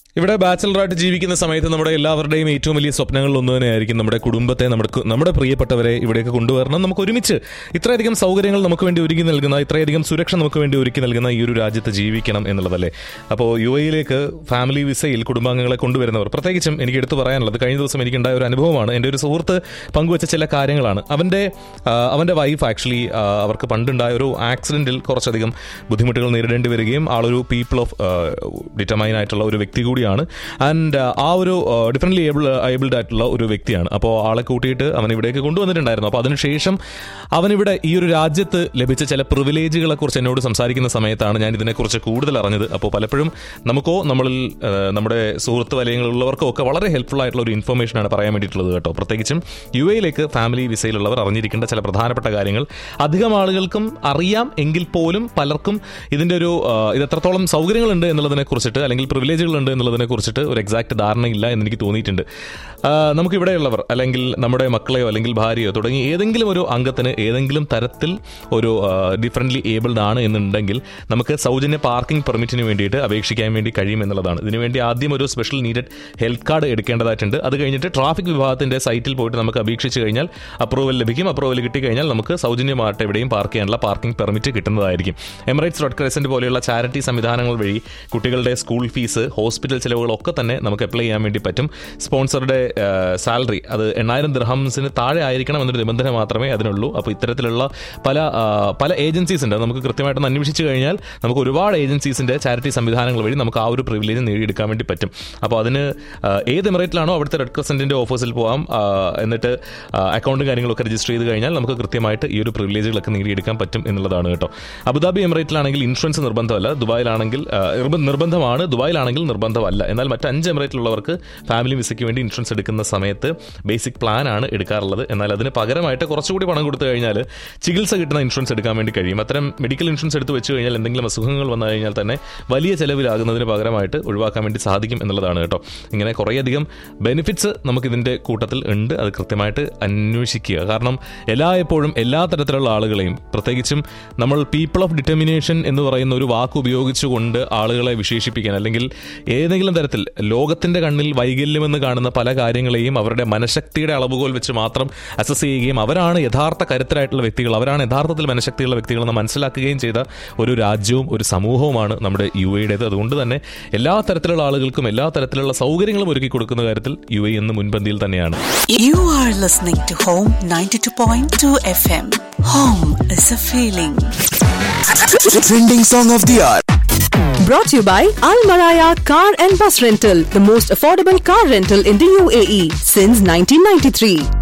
ഇവിടെ ബാച്ചലറായിട്ട് ജീവിക്കുന്ന സമയത്ത് നമ്മുടെ എല്ലാവരുടെയും ഏറ്റവും വലിയ സ്വപ്നങ്ങളിൽ ഒന്ന് തന്നെയായിരിക്കും നമ്മുടെ കുടുംബത്തെ നമ്മുടെ കു- നമ്മുടെ പ്രിയപ്പെട്ടവരെ ഇവിടേക്ക് കൊണ്ടുവരണം നമുക്ക് ഒരുമിച്ച് ഇത്രയധികം സൗകര്യങ്ങൾ നമുക്ക് വേണ്ടി ഒരുക്കി നൽകുന്ന ഇത്രയധികം സുരക്ഷ നമുക്ക് വേണ്ടി ഒരുക്കി നൽകുന്ന ഈ ഒരു രാജ്യത്ത് ജീവിക്കണം എന്നുള്ളതല്ലേ അപ്പോൾ യു എയിലേക്ക് ഫാമിലി വിസയിൽ കുടുംബാംഗങ്ങളെ കൊണ്ടുവരുന്നവർ പ്രത്യേകിച്ചും എനിക്ക് എടുത്തു പറയാനുള്ളത് കഴിഞ്ഞ ദിവസം എനിക്കുണ്ടായ ഒരു അനുഭവമാണ് എൻ്റെ ഒരു സുഹൃത്ത് പങ്കുവച്ച ചില കാര്യങ്ങളാണ് അവൻ്റെ ആ, അവൻ്റെ വൈഫ് ആക്ച്വലി അവർക്ക് പണ്ടുണ്ടായ ഒരു ആക്സിഡൻറ്റിൽ കുറച്ചധികം ബുദ്ധിമുട്ടുകൾ നേരിടേണ്ടി വരികയും ആളൊരു പീപ്പിൾ ഓഫ് ഡിറ്റർമൈൻ ആയിട്ടുള്ള ഒരു വ്യക്തി കൂടിയാണ് ആൻഡ് ആ ഒരു ഡിഫറെൻ്റ്ലി ഏബിൾ ഏബിൾഡ് ആയിട്ടുള്ള ഒരു വ്യക്തിയാണ് അപ്പോൾ ആളെ കൂട്ടിയിട്ട് അവൻ ഇവിടേക്ക് കൊണ്ടുവന്നിട്ടുണ്ടായിരുന്നു അപ്പോൾ അതിനുശേഷം അവനിവിടെ ഈ ഒരു രാജ്യത്ത് ലഭിച്ച ചില പ്രിവിലേജുകളെ കുറിച്ച് എന്നോട് സംസാരിക്കുന്ന സമയത്താണ് ഞാൻ ഇതിനെക്കുറിച്ച് കൂടുതൽ അറിഞ്ഞത് അപ്പോൾ പലപ്പോഴും നമുക്കോ നമ്മളിൽ ആ, നമ്മുടെ സുഹൃത്ത് വലയങ്ങളുള്ളവർക്കോ ഒക്കെ വളരെ ഹെൽപ്ഫുൾ ആയിട്ടുള്ള ഒരു ഇൻഫർമേഷനാണ് പറയാൻ വേണ്ടിയിട്ടുള്ളത് കേട്ടോ പ്രത്യേകിച്ചും യു എയിലേക്ക് ഫാമിലി വിസയിലുള്ളവർ അറിഞ്ഞിരിക്കേണ്ട ചില പ്രധാനപ്പെട്ട കാര്യങ്ങൾ അധികം ആളുകൾക്കും അറിയാം എങ്കിൽ പോലും പലർക്കും ഇതിന്റെ ഒരു ആ, ഇത് എത്രത്തോളം സൗകര്യങ്ങളുണ്ട് എന്നുള്ളതിനെ കുറിച്ചിട്ട് അല്ലെങ്കിൽ പ്രിവിലേജുകൾ ഉണ്ട് എന്നുള്ളതിനെ കുറിച്ചിട്ട് ഒരു എക്സാക്ട് ധാരണയില്ല എന്ന് എനിക്ക് തോന്നിയിട്ടുണ്ട് ആ, നമുക്ക് ഇവിടെയുള്ളവർ അല്ലെങ്കിൽ നമ്മുടെ മക്കളെയോ അല്ലെങ്കിൽ ഭാര്യയോ തുടങ്ങി ഏതെങ്കിലും ഒരു അംഗത്തിന് ഏതെങ്കിലും തരത്തിൽ ഒരു ഡിഫറൻ്റ്ലി ഏബിൾഡ് ആണ് എന്നുണ്ടെങ്കിൽ നമുക്ക് സൗജന്യ പാർക്കിംഗ് പെർമിറ്റിന് വേണ്ടിയിട്ട് അപേക്ഷിക്കാൻ വേണ്ടി കഴിയും എന്നുള്ളതാണ് ഇതിനുവേണ്ടി ആദ്യം ഒരു സ്പെഷ്യൽ നീഡഡ് ഹെൽത്ത് കാർഡ് എടുക്കേണ്ടതായിട്ടുണ്ട് അത് കഴിഞ്ഞിട്ട് ട്രാഫിക് വിഭാഗത്തിന്റെ സൈറ്റിൽ പോയിട്ട് നമുക്ക് അപേക്ഷിച്ച് കഴിഞ്ഞാൽ അപ്രൂവൽ ലഭിക്കും അപ്രൂവൽ കിട്ടിക്കഴിഞ്ഞാൽ നമുക്ക് സൗജന്യമായിട്ട് എവിടെയും പാർക്ക് ചെയ്യാനുള്ള പാർക്കിംഗ് പെർമിറ്റ് കിട്ടുന്നതായിരിക്കും എമിറേറ്റ്സ് റെഡ് ക്രസന്റ് പോലെയുള്ള ചാരിറ്റി സംവിധാനങ്ങൾ വഴി കുട്ടികളുടെ സ്കൂൾ ഫീസ് ഹോസ്പിറ്റൽ ചിലവുകളൊക്കെ തന്നെ നമുക്ക് അപ്ലൈ ചെയ്യാൻ വേണ്ടി പറ്റും സ്പോൺസറുടെ സാലറി അത് എണ്ണായിരം ദിർഹംസിന് താഴെ ആയിരിക്കണം എന്നൊരു നിബന്ധന മാത്രമേ അതിനുള്ളൂ അപ്പോൾ ഇത്തരത്തിലുള്ള പല ആ, പല ഏജൻസീസ് ഉണ്ട് അത് നമുക്ക് കൃത്യമായിട്ടൊന്ന് അന്വേഷിച്ച് കഴിഞ്ഞാൽ നമുക്ക് ഒരുപാട് ഏജൻസീസിന്റെ ചാരിറ്റി സംവിധാനങ്ങൾ വഴി നമുക്ക് ആ ഒരു പ്രിവിലേജ് നേടിയെടുക്കാൻ വേണ്ടി പറ്റും അപ്പോൾ അതിന് ആ, ഏത് എമിറേറ്റിലാണോ അവിടുത്തെ റെഡ് ക്രസന്റിന്റെ ഓഫീസിൽ പോകാം ആ, എന്നിട്ട് അക്കൗണ്ടും കാര്യങ്ങളൊക്കെ രജിസ്റ്റർ ചെയ്ത് കഴിഞ്ഞാൽ നമുക്ക് കൃത്യമായിട്ട് ഈ ഒരു പ്രിവിലേജുകളൊക്കെ നേടിയെടുക്കാൻ പറ്റും എന്നുള്ളതാണ് കേട്ടോ അബുദാബി എമിറേറ്റിലാണെങ്കിൽ ഇൻഷുറൻസ് നിർബന്ധമല്ല ദുബായിലാണെങ്കിൽ ആ, നിർബ- നിർബന്ധമാണ് ദുബായിലാണെങ്കിൽ നിർബന്ധമല്ല എന്നാൽ മറ്റ് അഞ്ച് എമിറേറ്റിലുള്ളവർക്ക് ഫാമിലി വിസയ്ക്ക് വേണ്ടി ഇൻഷുറൻസ് എടുക്കുന്ന സമയത്ത് ബേസിക് പ്ലാൻ ആണ് എടുക്കാറുള്ളത് എന്നാൽ അതിന് പകരമായിട്ട് കുറച്ചുകൂടി പണം കൊടുത്തു കഴിഞ്ഞാൽ ചികിത്സ കിട്ടുന്ന ഇൻഷുറൻസ് എടുക്കാൻ വേണ്ടി കഴിയും അത്തരം മെഡിക്കൽ ഇൻഷുറൻസ് എടുത്ത് വെച്ച് കഴിഞ്ഞാൽ എന്തെങ്കിലും അസുഖങ്ങൾ വന്നു കഴിഞ്ഞാൽ തന്നെ വലിയ ചെലവിലാകുന്നതിന് പകരമായിട്ട് ഒഴിവാക്കാൻ വേണ്ടി സാധിക്കും എന്നുള്ളതാണ് കേട്ടോ ഇങ്ങനെ കുറേയധികം ബെനിഫിറ്റ്സ് നമുക്ക് ഇതിന്റെ കൂട്ടത്തിൽ ഉണ്ട് അത് കൃത്യമായിട്ട് അന്വേഷിക്കുക കാരണം എല്ലാ എപ്പോഴും എല്ലാ തരത്തിലുള്ള ആളുകളെയും പ്രത്യേകിച്ചും നമ്മൾ പീപ്പിൾ ഓഫ് ഡിറ്റർമിനേഷൻ എന്ന് പറയുന്ന ഒരു വാക്ക് ഉപയോഗിച്ചുകൊണ്ട് ആളുകളെ വിശേഷിപ്പിക്കാൻ അല്ലെങ്കിൽ ഏതെങ്കിലും തരത്തിൽ ലോകത്തിന്റെ കണ്ണിൽ വൈകല്യമെന്ന് കാണുന്ന പല കാര്യങ്ങളെയും അവരുടെ മനഃശക്തിയുടെ അളവുകോൽ വെച്ച് മാത്രം അസസ് ചെയ്യുകയും അവരാണ് യഥാർത്ഥ കരുത്തരായിട്ടുള്ള വ്യക്തികൾ അവരാണ് യഥാർത്ഥത്തിൽ മനഃശക്തിയുള്ള വ്യക്തികളെന്ന് മനസ്സിലാക്കുകയും ചെയ്ത ഒരു രാജ്യവും ഒരു സമൂഹവുമാണ് നമ്മുടെ യു എയുടേത് അതുകൊണ്ട് തന്നെ എല്ലാ തരത്തിലുള്ള ആളുകൾക്കും എല്ലാ തരത്തിലുള്ള സൗകര്യങ്ങളും ഒരുക്കി കൊടുക്കുന്ന കാര്യത്തിൽ യു എ ഇന്ന് മുൻപന്തിയിൽ തന്നെയാണ് You are listening to Home 92.2 FM. Home is a feeling. Trending song of the hour. Brought to you by Al Maraya Car and Bus Rental, the most affordable car rental in the UAE since 1993.